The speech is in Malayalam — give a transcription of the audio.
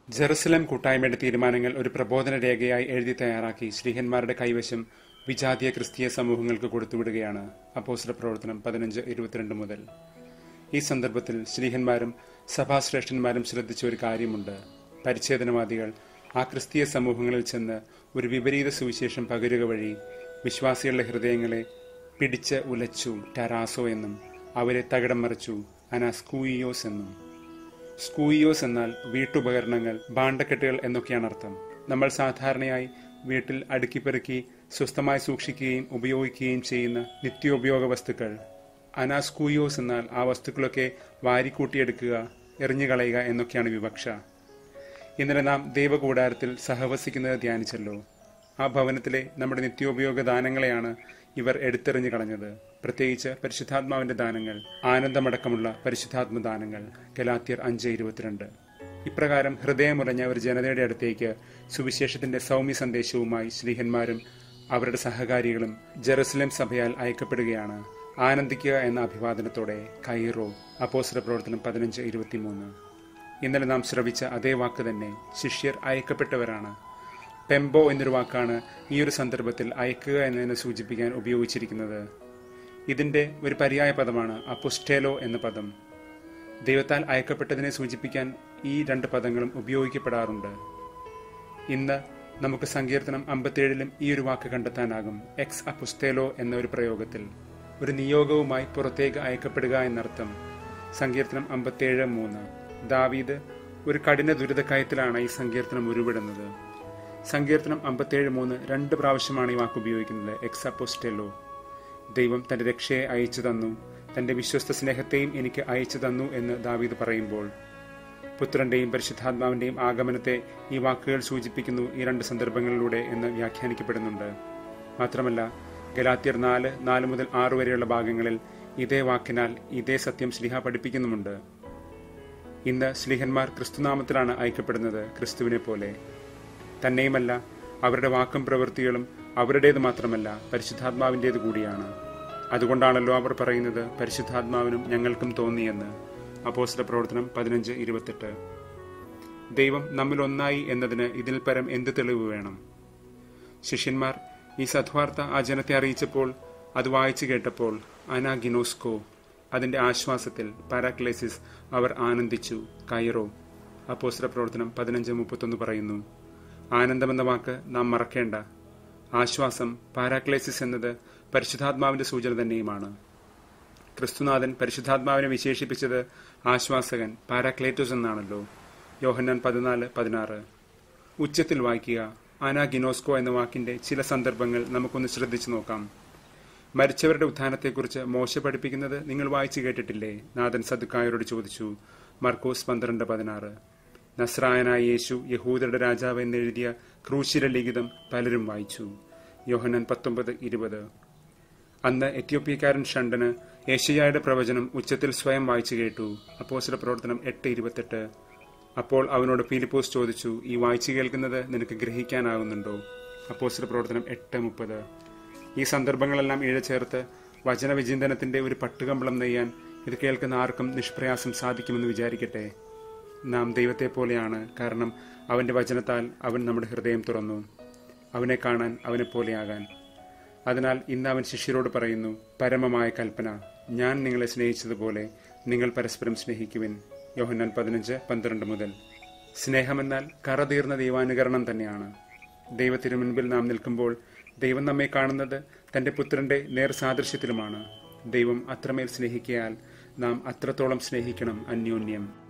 ജെറുസലം കൂട്ടായ്മയുടെ തീരുമാനങ്ങൾ ഒരു പ്രബോധന രേഖയായി എഴുതി തയ്യാറാക്കി ശ്രീഹന്മാരുടെ കൈവശം വിജാതീയ ക്രിസ്തീയ സമൂഹങ്ങൾക്ക് കൊടുത്തുവിടുകയാണ് അപ്പോസ്റ്റല പ്രവർത്തനം പതിനഞ്ച് ഇരുപത്തിരണ്ട് മുതൽ ഈ സന്ദർഭത്തിൽ ശ്രീഹന്മാരും സഭാശ്രേഷ്ഠന്മാരും ശ്രദ്ധിച്ച ഒരു കാര്യമുണ്ട് പരിച്ഛേദനവാദികൾ ആ ക്രിസ്തീയ സമൂഹങ്ങളിൽ ചെന്ന് ഒരു വിപരീത സുവിശേഷം പകരുക വഴി വിശ്വാസികളുടെ ഹൃദയങ്ങളെ പിടിച്ച് ഉലച്ചു ടെറാസോ എന്നും അവരെ തകിടം മറിച്ചു അനാസ്കൂയിയോസ് എന്നും സ്കൂയിയോസ് എന്നാൽ വീട്ടുപകരണങ്ങൾ ഭാണ്ഡക്കെട്ടുകൾ എന്നൊക്കെയാണ് അർത്ഥം നമ്മൾ സാധാരണയായി വീട്ടിൽ അടുക്കിപ്പെറുക്കി സ്വസ്ഥമായി സൂക്ഷിക്കുകയും ഉപയോഗിക്കുകയും ചെയ്യുന്ന നിത്യോപയോഗ വസ്തുക്കൾ അനാസ്കൂയോസ് എന്നാൽ ആ വസ്തുക്കളൊക്കെ വാരിക്കൂട്ടിയെടുക്കുക എറിഞ്ഞുകളയുക എന്നൊക്കെയാണ് വിവക്ഷ ഇന്നലെ നാം ദൈവകൂടാരത്തിൽ സഹവസിക്കുന്നത് ധ്യാനിച്ചല്ലോ ആ ഭവനത്തിലെ നമ്മുടെ നിത്യോപയോഗ ദാനങ്ങളെയാണ് ഇവർ എടുത്തെറിഞ്ഞു കളഞ്ഞത് പ്രത്യേകിച്ച് പരിശുദ്ധാത്മാവിന്റെ ദാനങ്ങൾ ആനന്ദമടക്കമുള്ള പരിശുദ്ധാത്മ ദാനങ്ങൾ ഗലാത്യർ അഞ്ച് ഇരുപത്തിരണ്ട് ഇപ്രകാരം ഹൃദയമുറഞ്ഞ ഒരു ജനതയുടെ അടുത്തേക്ക് സുവിശേഷത്തിന്റെ സൗമ്യ സന്ദേശവുമായി ശ്രീഹന്മാരും അവരുടെ സഹകാരികളും ജെറുസലേം സഭയാൽ അയക്കപ്പെടുകയാണ് ആനന്ദിക്കുക എന്ന അഭിവാദനത്തോടെ കൈറോ അപ്പോസര പ്രവർത്തനം പതിനഞ്ച് ഇരുപത്തിമൂന്ന് ഇന്നലെ നാം ശ്രവിച്ച അതേ വാക്ക് തന്നെ ശിഷ്യർ അയക്കപ്പെട്ടവരാണ് പെംബോ എന്നൊരു വാക്കാണ് ഈ ഒരു സന്ദർഭത്തിൽ അയക്കുക എന്നതിനെ സൂചിപ്പിക്കാൻ ഉപയോഗിച്ചിരിക്കുന്നത് ഇതിന്റെ ഒരു പര്യായ പദമാണ് അപ്പുസ്റ്റേലോ എന്ന പദം ദൈവത്താൽ അയക്കപ്പെട്ടതിനെ സൂചിപ്പിക്കാൻ ഈ രണ്ട് പദങ്ങളും ഉപയോഗിക്കപ്പെടാറുണ്ട് ഇന്ന് നമുക്ക് സങ്കീർത്തനം അമ്പത്തിയേഴിലും ഈ ഒരു വാക്ക് കണ്ടെത്താനാകും എക്സ് അപ്പുസ്തേലോ എന്ന ഒരു പ്രയോഗത്തിൽ ഒരു നിയോഗവുമായി പുറത്തേക്ക് അയക്കപ്പെടുക എന്നർത്ഥം സങ്കീർത്തനം അമ്പത്തിയേഴ് മൂന്ന് ദാവീദ് ഒരു കഠിന ദുരിതക്കയത്തിലാണ് ഈ സങ്കീർത്തനം ഉരുവിടുന്നത് സങ്കീർത്തനം അമ്പത്തിയേഴ് മൂന്ന് രണ്ട് പ്രാവശ്യമാണ് ഈ വാക്ക് ഉപയോഗിക്കുന്നത് എക്സ് അപ്പോസ്റ്റെല്ലോ ദൈവം തന്റെ രക്ഷയെ അയച്ചു തന്നു തന്റെ വിശ്വസ്ത സ്നേഹത്തെയും എനിക്ക് അയച്ചു തന്നു എന്ന് ദാവീദ് പറയുമ്പോൾ പുത്രന്റെയും പരിശുദ്ധാത്മാവിന്റെയും ആഗമനത്തെ ഈ വാക്കുകൾ സൂചിപ്പിക്കുന്നു ഈ രണ്ട് സന്ദർഭങ്ങളിലൂടെ എന്ന് വ്യാഖ്യാനിക്കപ്പെടുന്നുണ്ട് മാത്രമല്ല ഗലാത്യർ നാല് നാല് മുതൽ ആറ് വരെയുള്ള ഭാഗങ്ങളിൽ ഇതേ വാക്കിനാൽ ഇതേ സത്യം ശ്ലിഹ പഠിപ്പിക്കുന്നുമുണ്ട് ഇന്ന് ശ്ലീഹന്മാർ ക്രിസ്തുനാമത്തിലാണ് അയക്കപ്പെടുന്നത് ക്രിസ്തുവിനെ പോലെ തന്നെയുമല്ല അവരുടെ വാക്കും പ്രവൃത്തികളും അവരുടേത് മാത്രമല്ല പരിശുദ്ധാത്മാവിൻ്റേത് കൂടിയാണ് അതുകൊണ്ടാണല്ലോ അവർ പറയുന്നത് പരിശുദ്ധാത്മാവിനും ഞങ്ങൾക്കും തോന്നിയെന്ന് അപ്പോസ്റ്റല പ്രവർത്തനം പതിനഞ്ച് ഇരുപത്തെട്ട് ദൈവം നമ്മിൽ ഒന്നായി എന്നതിന് ഇതിൽ പരം എന്ത് തെളിവ് വേണം ശിഷ്യന്മാർ ഈ സദ്വാർത്ത ആ ജനത്തെ അറിയിച്ചപ്പോൾ അത് വായിച്ചു കേട്ടപ്പോൾ അനാഗിനോസ്കോ അതിന്റെ ആശ്വാസത്തിൽ പാരാക്ലേസിസ് അവർ ആനന്ദിച്ചു കൈറോ അപ്പോസ്റ്റല പ്രവർത്തനം പതിനഞ്ച് മുപ്പത്തൊന്ന് പറയുന്നു ആനന്ദമെന്ന വാക്ക് നാം മറക്കേണ്ട ആശ്വാസം പാരാക്ലേസിസ് എന്നത് പരിശുദ്ധാത്മാവിന്റെ സൂചന തന്നെയുമാണ് ക്രിസ്തുനാഥൻ പരിശുദ്ധാത്മാവിനെ വിശേഷിപ്പിച്ചത് ആശ്വാസകൻ പാരാക്ലേറ്റോസ് എന്നാണല്ലോ യോഹന്നാൻ പതിനാല് പതിനാറ് ഉച്ചത്തിൽ വായിക്കുക ആനാ ഗിനോസ്കോ എന്ന വാക്കിന്റെ ചില സന്ദർഭങ്ങൾ നമുക്കൊന്ന് ശ്രദ്ധിച്ചു നോക്കാം മരിച്ചവരുടെ ഉത്ഥാനത്തെക്കുറിച്ച് മോശ പഠിപ്പിക്കുന്നത് നിങ്ങൾ വായിച്ചു കേട്ടിട്ടില്ലേ നാഥൻ സദുക്കായരോട് ചോദിച്ചു മർക്കോസ് പന്ത്രണ്ട് പതിനാറ് നസ്രായനായ യേശു യഹൂദരുടെ രാജാവ് എന്നെഴുതിയ ക്രൂശിര ലിഖിതം പലരും വായിച്ചു യോഹനൻ പത്തൊമ്പത് ഇരുപത് അന്ന് എത്യോപ്യക്കാരൻ ഷണ്ടന് ഏഷ്യയുടെ പ്രവചനം ഉച്ചത്തിൽ സ്വയം വായിച്ചു കേട്ടു അപ്പോസിലെ പ്രവർത്തനം എട്ട് ഇരുപത്തെട്ട് അപ്പോൾ അവനോട് പീലിപ്പോസ് ചോദിച്ചു ഈ വായിച്ചു കേൾക്കുന്നത് നിനക്ക് ഗ്രഹിക്കാനാകുന്നുണ്ടോ അപ്പോസിലെ പ്രവർത്തനം എട്ട് മുപ്പത് ഈ സന്ദർഭങ്ങളെല്ലാം ഇഴചേർത്ത് വചനവിചിന്തനത്തിന്റെ ഒരു പട്ടുകമ്പളം നെയ്യാൻ ഇത് കേൾക്കുന്ന ആർക്കും നിഷ്പ്രയാസം സാധിക്കുമെന്ന് വിചാരിക്കട്ടെ നാം ദൈവത്തെ പോലെയാണ് കാരണം അവന്റെ വചനത്താൽ അവൻ നമ്മുടെ ഹൃദയം തുറന്നു അവനെ കാണാൻ അവനെ പോലെയാകാൻ അതിനാൽ ഇന്ന് അവൻ ശിഷ്യരോട് പറയുന്നു പരമമായ കൽപ്പന ഞാൻ നിങ്ങളെ സ്നേഹിച്ചതുപോലെ നിങ്ങൾ പരസ്പരം സ്നേഹിക്കുവിൻ യോഹന്നാൻ പതിനഞ്ച് പന്ത്രണ്ട് മുതൽ സ്നേഹമെന്നാൽ കറതീർന്ന ദൈവാനുകരണം തന്നെയാണ് ദൈവത്തിനു മുൻപിൽ നാം നിൽക്കുമ്പോൾ ദൈവം നമ്മെ കാണുന്നത് തന്റെ പുത്രന്റെ നേർ സാദൃശ്യത്തിലുമാണ് ദൈവം അത്രമേൽ സ്നേഹിക്കയാൽ നാം അത്രത്തോളം സ്നേഹിക്കണം അന്യോന്യം